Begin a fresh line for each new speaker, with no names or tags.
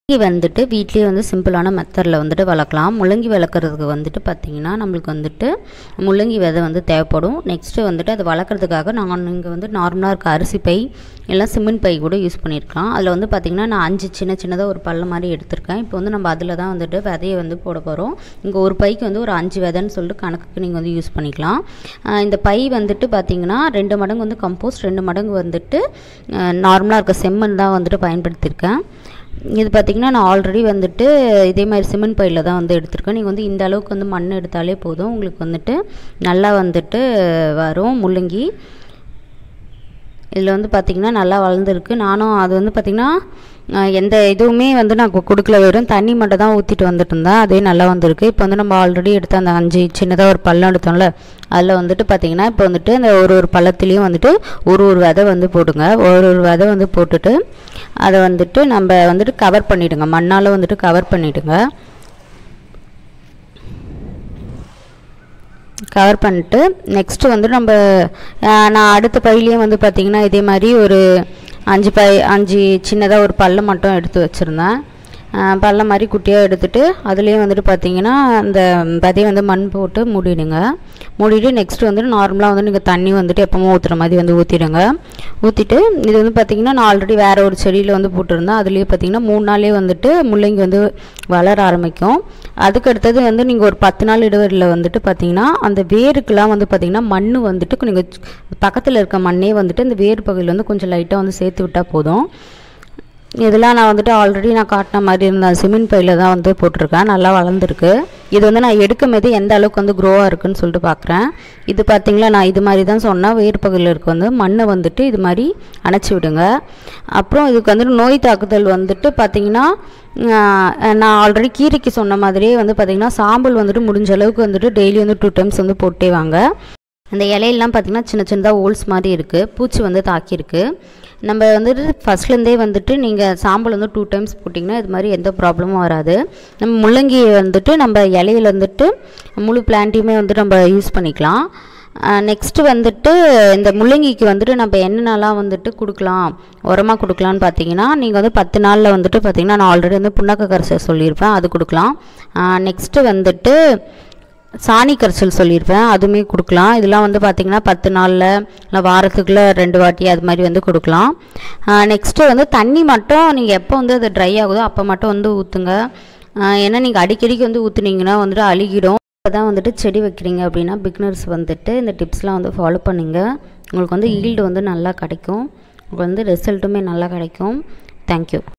முள்ளங்கி வந்துட்டு வீட்லேயே வந்து சிம்பிளான மெத்தடில் வந்துட்டு வளர்க்கலாம் முள்ளங்கி வளர்க்குறதுக்கு வந்துட்டு பார்த்திங்கன்னா நம்மளுக்கு வந்துட்டு முள்ளங்கி விதை வந்து தேவைப்படும் நெக்ஸ்ட்டு வந்துட்டு அதை வளர்க்குறதுக்காக நாங்கள் இங்கே வந்து நார்மலாக இருக்க அரிசி பை இல்லை சிமெண்ட் பை கூட யூஸ் பண்ணியிருக்கலாம் அதில் வந்து பார்த்திங்கன்னா நான் அஞ்சு சின்ன சின்னதாக ஒரு பல்ல மாதிரி எடுத்திருக்கேன் இப்போ வந்து நம்ம அதில் தான் வந்துட்டு விதையை வந்து போட போகிறோம் இங்கே ஒரு பைக்கு வந்து ஒரு அஞ்சு விதைன்னு சொல்லிட்டு கணக்குக்கு நீங்கள் வந்து யூஸ் பண்ணிக்கலாம் ஆஹ் இந்த பை வந்துட்டு பார்த்திங்கன்னா ரெண்டு மடங்கு வந்து கம்போஸ்ட் ரெண்டு மடங்கு வந்துட்டு நார்மலாக இருக்க செம்மண் தான் வந்துட்டு பயன்படுத்தியிருக்கேன் இது பார்த்திங்கன்னா நான் ஆல்ரெடி வந்துட்டு இதே மாதிரி சிமெண்ட் பையில் தான் வந்து எடுத்திருக்கேன் நீங்கள் வந்து இந்த அளவுக்கு வந்து மண் எடுத்தாலே போதும் உங்களுக்கு வந்துட்டு நல்லா வந்துட்டு வரும் முள்ளங்கி இதில் வந்து பார்த்திங்கன்னா நல்லா வளர்ந்துருக்கு நானும் அது வந்து பார்த்திங்கன்னா அஹ், எந்த இதுவுமே வந்து நான் கு- கொடுக்கல வெறும் தண்ணி மட்டும் தான் ஊற்றிட்டு வந்துட்டு இருந்தேன் அதே நல்லா வந்திருக்கு இப்போ வந்து நம்ம ஆல்ரெடி எடுத்த அந்த அஞ்சு சின்னதாக ஒரு பள்ளம் எடுத்தோம்ல அதில் வந்துட்டு பார்த்திங்கன்னா இப்போ வந்துட்டு அந்த ஒரு ஒரு பள்ளத்துலேயும் வந்துட்டு ஒரு ஒரு விதை வந்து போடுங்க ஒரு ஒரு விதை வந்து போட்டுட்டு அதை வந்துட்டு நம்ம வந்துட்டு கவர் பண்ணிவிடுங்க மண்ணால் வந்துட்டு கவர் பண்ணிவிடுங்க கவர் பண்ணிட்டு நெக்ஸ்ட்டு வந்து நம்ம அஹ், நான் அடுத்த பையிலையும் வந்து பார்த்திங்கன்னா இதே மாதிரி ஒரு அஞ்சு பை அஞ்சு சின்னதாக ஒரு பல்லம் மட்டும் எடுத்து வச்சுருந்தேன் பள்ளம் மாதிரி குட்டியாக எடுத்துட்டு அதுலேயும் வந்துட்டு பார்த்திங்கன்னா அந்த விதையை வந்து மண் போட்டு மூடிடுங்க மூடிட்டு நெக்ஸ்ட் வந்துட்டு நார்மலாக வந்து நீங்கள் தண்ணி வந்துட்டு எப்பவும் ஊற்றுற மாதிரி வந்து ஊற்றிடுங்க ஊற்றிட்டு இது வந்து பார்த்திங்கன்னா நான் ஆல்ரெடி வேறு ஒரு செடியில் வந்து போட்டிருந்தேன் அதுலேயே பார்த்திங்கன்னா மூணு நாளே வந்துட்டு முள்ளங்கி வந்து வளர ஆரம்பிக்கும் அதுக்கு அடுத்தது வந்து நீங்கள் ஒரு பத்து நாள் இடைவெளியில் வந்துட்டு பார்த்தீங்கன்னா அந்த வேருக்கெல்லாம் வந்து பார்த்தீங்கன்னா மண் வந்துட்டு நீங்கள் பக்கத்தில் இருக்க மண்ணே வந்துட்டு இந்த வேர் பகுதியில் வந்து கொஞ்சம் லைட்டாக வந்து சேர்த்து விட்டால் போதும் இதெல்லாம் நான் வந்துட்டு ஆல்ரெடி நான் காட்டின மாதிரி இருந்த சிமெண்ட் பையில் தான் வந்து போட்டிருக்கேன் நல்லா வளர்ந்துருக்கு இது வந்து நான் எடுக்கும் போது எந்த அளவுக்கு வந்து க்ரோவாக இருக்குன்னு சொல்லிட்டு பார்க்குறேன் இது பார்த்தீங்களா நான் இது மாதிரி தான் சொன்னேன் வேர் பகுதியில் இருக்க வந்து மண்ணை வந்துட்டு இது மாதிரி அணைச்சி விடுங்க அப்புறம் இதுக்கு வந்துட்டு நோய் தாக்குதல் வந்துட்டு பார்த்தீங்கன்னா ஆஹ், நான் ஆல்ரெடி கீரைக்கு சொன்ன மாதிரியே வந்து பார்த்தீங்கன்னா சாம்பல் வந்துட்டு முடிஞ்ச அளவுக்கு வந்துட்டு டெய்லி வந்து டூ டைம்ஸ் வந்து போட்டே வாங்க அந்த இலையெல்லாம் பார்த்திங்கன்னா சின்ன சின்னதாக ஓல்ஸ் மாதிரி இருக்குது பூச்சி வந்து தாக்கியிருக்கு நம்ம வந்துட்டு ஃபஸ்ட்லேருந்தே வந்துட்டு நீங்கள் சாம்பல் வந்து டூ டைம்ஸ் போட்டிங்கன்னா இது மாதிரி எந்த ப்ராப்ளமும் வராது நம்ம முள்ளங்கி வந்துட்டு நம்ம இலையில வந்துட்டு முழு பிளான்ட்டையுமே வந்துட்டு நம்ம யூஸ் பண்ணிக்கலாம் நெக்ஸ்ட்டு வந்துட்டு இந்த முள்ளங்கிக்கு வந்துட்டு நம்ம என்னென்னலாம் வந்துட்டு கொடுக்கலாம் உரமாக கொடுக்கலான்னு பார்த்தீங்கன்னா நீங்கள் வந்து பத்து நாளில் வந்துட்டு பார்த்தீங்கன்னா நான் ஆல்ரெடி வந்து புண்ணாக்க கரைசல் சொல்லியிருப்பேன் அது கொடுக்கலாம் நெக்ஸ்ட்டு வந்துட்டு சாணி கரைசல் சொல்லியிருப்பேன் அதுவுமே கொடுக்கலாம் இதெல்லாம் வந்து பார்த்திங்கன்னா பத்து நாளில் இல்லை வாரத்துக்குள்ளே ரெண்டு வாட்டி அது மாதிரி வந்து கொடுக்கலாம் நெக்ஸ்ட்டு வந்து தண்ணி மட்டும் நீங்கள் எப்போ வந்து அது ட்ரை ஆகுதோ அப்போ மட்டும் வந்து ஊற்றுங்க ஏன்னா நீங்கள் அடிக்கடிக்கு வந்து ஊற்றுனீங்கன்னா வந்துட்டு அழுகிடும் தான் வந்துட்டு செடி வைக்கிறீங்க அப்படின்னா பிக்னர்ஸ் வந்துட்டு இந்த டிப்ஸ்லாம் வந்து ஃபாலோ பண்ணுங்க உங்களுக்கு வந்து ஈல்டு வந்து நல்லா கிடைக்கும் உங்களுக்கு வந்து ரிசல்ட்டுமே நல்லா கிடைக்கும் தேங்க்யூ